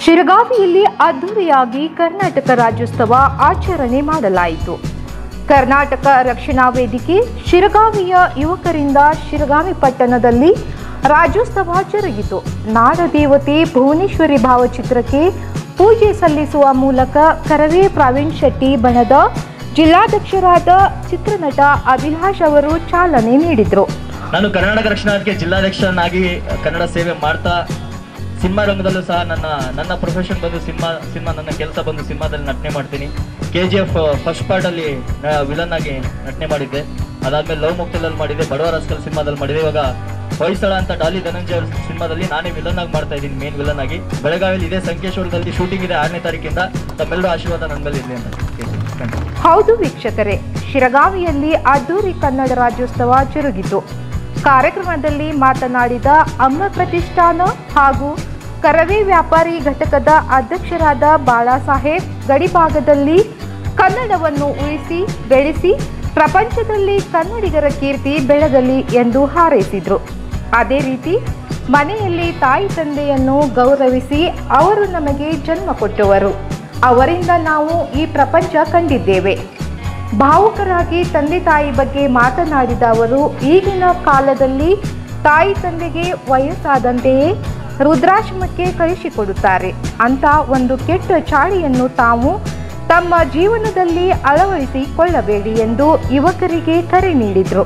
ಶಿರಗಾವಿಯಲ್ಲಿ ಅದ್ದೂರಿಯಾಗಿ ಕರ್ನಾಟಕ ರಾಜ್ಯೋತ್ಸವ ಆಚರಣೆ ಮಾಡಲಾಯಿತು ಕರ್ನಾಟಕ ರಕ್ಷಣಾ ವೇದಿಕೆ ಶಿರಗಾವಿಯ ಯುವಕರಿಂದ ಶಿರಗಾವಿ ಪಟ್ಟಣದಲ್ಲಿ ರಾಜ್ಯೋತ್ಸವ ಜರುಗಿತು ನಾಡದೇವತೆ ಭುವನೇಶ್ವರಿ ಭಾವಚಿತ್ರಕ್ಕೆ ಪೂಜೆ ಸಲ್ಲಿಸುವ ಮೂಲಕ ಕರವೇ ಪ್ರವೀಣ್ ಶೆಟ್ಟಿ ಬಣದ ಜಿಲ್ಲಾಧ್ಯಕ್ಷರಾದ ಚಿತ್ರನಟ ಅಭಿಲಾಷ್ ಅವರು ಚಾಲನೆ ನೀಡಿದರು ನಾನು ಕರ್ನಾಟಕ ರಕ್ಷಣಾ ವೇದಿಕೆ ಜಿಲ್ಲಾಧ್ಯಕ್ಷನಾಗಿ ಕನ್ನಡ ಸೇವೆ ಮಾಡ್ತಾ ಸಿನಿಮಾ ರಂಗದಲ್ಲೂ ಸಹ ನನ್ನ ನನ್ನ ಪ್ರೊಫೆಷನ್ ಬಂದು ಸಿನಿಮಾ ಸಿನಿಮಾ ನನ್ನ ಕೆಲಸ ಬಂದು ಸಿನಿಮಾದಲ್ಲಿ ನಟನೆ ಮಾಡ್ತೀನಿ ಕೆ ಜಿ ಎಫ್ ಫಸ್ಟ್ ಪಾರ್ಟಲ್ಲಿ ವಿಲನ್ ಆಗಿ ನಟನೆ ಮಾಡಿದ್ದೆ ಅದಾದ್ಮೇಲೆ ಲವ್ ಮುಕ್ತಲಲ್ಲಿ ಮಾಡಿದ್ದೆ ಬಡವ ರಾಸ್ಕಲ್ ಸಿನಿಮಾದಲ್ಲಿ ಮಾಡಿದೆ ಇವಾಗ ಹೊಯ್ಸಳ ಅಂತ ಡಾಲಿ ಧನಂಜಯ ಅವ್ರ ಸಿನಿಮಾದಲ್ಲಿ ನಾನೇ ವಿಲನ್ ಆಗಿ ಮಾಡ್ತಾ ಇದ್ದೀನಿ ಮೇನ್ ವಿಲನ್ ಆಗಿ ಬೆಳಗಾವಿಯಲ್ಲಿ ಇದೇ ಸಂಕೇಶ್ವರದಲ್ಲಿ ಶೂಟಿಂಗ್ ಇದೆ ಆರನೇ ತಾರೀಕಿಂದ ತಮ್ಮೆಲ್ಲರೂ ಆಶೀರ್ವಾದ ನನ್ನ ಮೇಲೆ ಇರಲಿ ಅಂತ ಕೇಳ್ತೀನಿ. Thank you. ಹೌದು ವೀಕ್ಷಕರೇ ಶಿರಗಾವಿಯಲ್ಲಿ ಅದ್ದೂರಿ ಕನ್ನಡ ರಾಜ್ಯೋತ್ಸವ ಜರುಗಿತು ಕಾರ್ಯಕ್ರಮದಲ್ಲಿ ಮಾತನಾಡಿದ ಅಮ್ಮ ಪ್ರತಿಷ್ಠಾನ ಹಾಗೂ ಕರವೇ ವ್ಯಾಪಾರಿ ಘಟಕದ ಅಧ್ಯಕ್ಷರಾದ ಬಾಳಾಸಾಹೇಬ್ ಗಡಿಭಾಗದಲ್ಲಿ ಕನ್ನಡವನ್ನು ಉಳಿಸಿ ಬೆಳೆಸಿ ಪ್ರಪಂಚದಲ್ಲಿ ಕನ್ನಡಿಗರ ಕೀರ್ತಿ ಬೆಳಗಲಿ ಎಂದು ಹಾರೈಸಿದರು ಅದೇ ರೀತಿ ಮನೆಯಲ್ಲಿ ತಾಯಿ ತಂದೆಯನ್ನು ಗೌರವಿಸಿ ಅವರು ನಮಗೆ ಜನ್ಮ ಕೊಟ್ಟವರು ಅವರಿಂದ ನಾವು ಈ ಪ್ರಪಂಚ ಕಂಡಿದ್ದೇವೆ ಭಾವುಕರಾಗಿ ತಂದೆ ತಾಯಿ ಬಗ್ಗೆ ಮಾತನಾಡಿದ ಅವರು ಈಗಿನ ಕಾಲದಲ್ಲಿ ತಾಯಿ ತಂದೆಗೆ ವಯಸ್ಸಾದಂತೆಯೇ ರುದ್ರಾಶ್ರಮಕ್ಕೆ ಕಳಿಸಿಕೊಡುತ್ತಾರೆ ಅಂತ ಒಂದು ಕೆಟ್ಟ ಚಾಳಿಯನ್ನು ತಾವು ತಮ್ಮ ಜೀವನದಲ್ಲಿ ಅಳವಡಿಸಿಕೊಳ್ಳಬೇಡಿ ಎಂದು ಯುವಕರಿಗೆ ಕರೆ ನೀಡಿದರು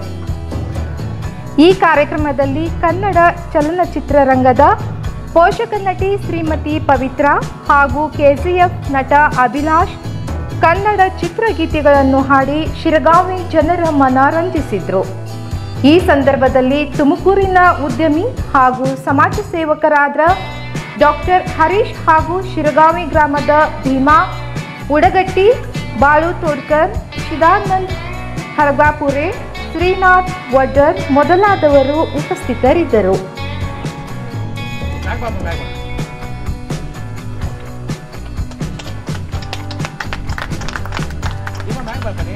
ಈ ಕಾರ್ಯಕ್ರಮದಲ್ಲಿ ಕನ್ನಡ ಚಲನಚಿತ್ರರಂಗದ ಪೋಷಕ ನಟಿ ಶ್ರೀಮತಿ ಪವಿತ್ರ ಹಾಗೂ ಕೆಜಿಎಫ್ ನಟ ಅಭಿಲಾಷ್ ಕನ್ನಡ ಚಿತ್ರಗೀತೆಗಳನ್ನು ಹಾಡಿ ಶಿರಗಾವಿ ಜನರ ಮನ ರಂಜಿಸಿದ್ರು ಈ ಸಂದರ್ಭದಲ್ಲಿ ತುಮಕೂರಿನ ಉದ್ಯಮಿ ಹಾಗೂ ಸಮಾಜ ಸೇವಕರಾದ ಡಾಕ್ಟರ್ ಹರೀಶ್ ಹಾಗೂ ಶಿರಗಾವಿ ಗ್ರಾಮದ ಭೀಮಾ ಉಡಗಟ್ಟಿ ಬಾಳು ತೋಡ್ಕರ್ ಶಿದಾನಂದ್ ಹರಗಾಪುರೆ ಶ್ರೀನಾಥ್ ವಡ್ಡರ್ ಮೊದಲಾದವರು ಉಪಸ್ಥಿತರಿದ್ದರು ಬ್ಯಾಗ್ ಬಾಬು ಬ್ಯಾಗ್ ನಿಮ್ಮ ಬ್ಯಾಗ್ ಬರ್ತಾನೆ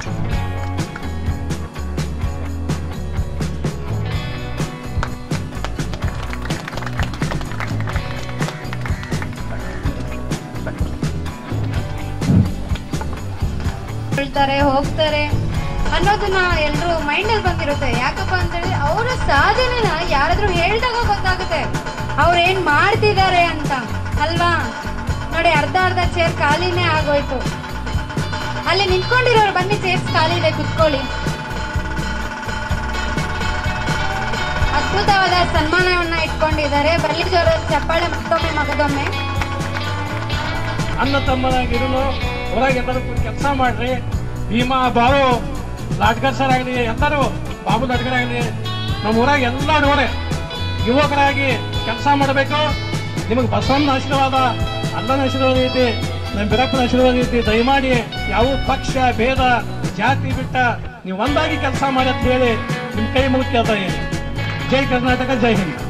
ಹೇಳ್ತಾರೆ ಹೋಗ್ತಾರೆ ಅನ್ನೋದನ್ನ ಎಲ್ಲರೂ ಮೈಂಡಲ್ಲಿ ಬಂದಿರುತ್ತೆ ಯಾಕಪ್ಪ ಅಂತೇಳಿ ಅವರ ಸಾಧನೆನ ಯಾರಾದ್ರೂ ಹೇಳ್ದಾಗ ಗೊತ್ತಾಗುತ್ತೆ ಅವ್ರು ಏನ್ ಮಾಡ್ತಿದ್ದಾರೆ ಅಂತ ಅಲ್ವಾ ನೋಡಿ ಅರ್ಧ ಅರ್ಧ ಚೇರ್ ಖಾಲಿನೇ ಆಗೋಯ್ತು ಅಲ್ಲಿ ನಿಂತ್ಕೊಂಡಿರೋರು ಬನ್ನಿ ಚೇರ್ಸ್ ಖಾಲಿ ಇದೆ ಕುತ್ಕೊಳ್ಳಿ ಅದ್ಭುತವಾದ ಸನ್ಮಾನವನ್ನ ಇಟ್ಕೊಂಡಿದ್ದಾರೆ ಬರ್ಲಿ ಜೋರ ಚಪ್ಪಾಳೆ ಮತ್ತೊಮ್ಮೆ ಮಗದೊಮ್ಮೆ ಅನ್ನ ತಮ್ಮನಾಗಿರುನು ಹೊರಗೆ ಎಲ್ಲರೂ ಕೂಡಿ ಕೆಲಸ ಮಾಡ್ರಿ ಭೀಮಾ ಬಾವು ಲಾಟ್ಕರ್ ಸರ್ ಆಗಲಿ ಎಲ್ಲರೂ ಬಾಬು ಲಾಟ್ಕರ್ ಆಗಲಿ ನಮ್ಮ ಊರಾಗ ಎಲ್ಲ ನೋಡೆ ಯುವಕರಾಗಿ ಕೆಲಸ ಮಾಡಬೇಕು ನಿಮಗೆ ಬಸವನ ಆಶೀರ್ವಾದ ಅಲ್ಲನ ಆಶೀರ್ವಾದ ಐತಿ ನಮ್ಮ ಬಿರಪ್ಪನ ಆಶೀರ್ವಾದ ಐತಿ ದಯಮಾಡಿ ಯಾವ ಪಕ್ಷ ಭೇದ ಜಾತಿ ಬಿಟ್ಟ ನೀವು ಒಂದಾಗಿ ಕೆಲಸ ಮಾಡಿ ಅಂತ ಹೇಳಿ ನಿಮ್ಮ ಕೈ ಮುಗಿದ ಜೈ ಕರ್ನಾಟಕ ಜೈ ಹಿಂದ್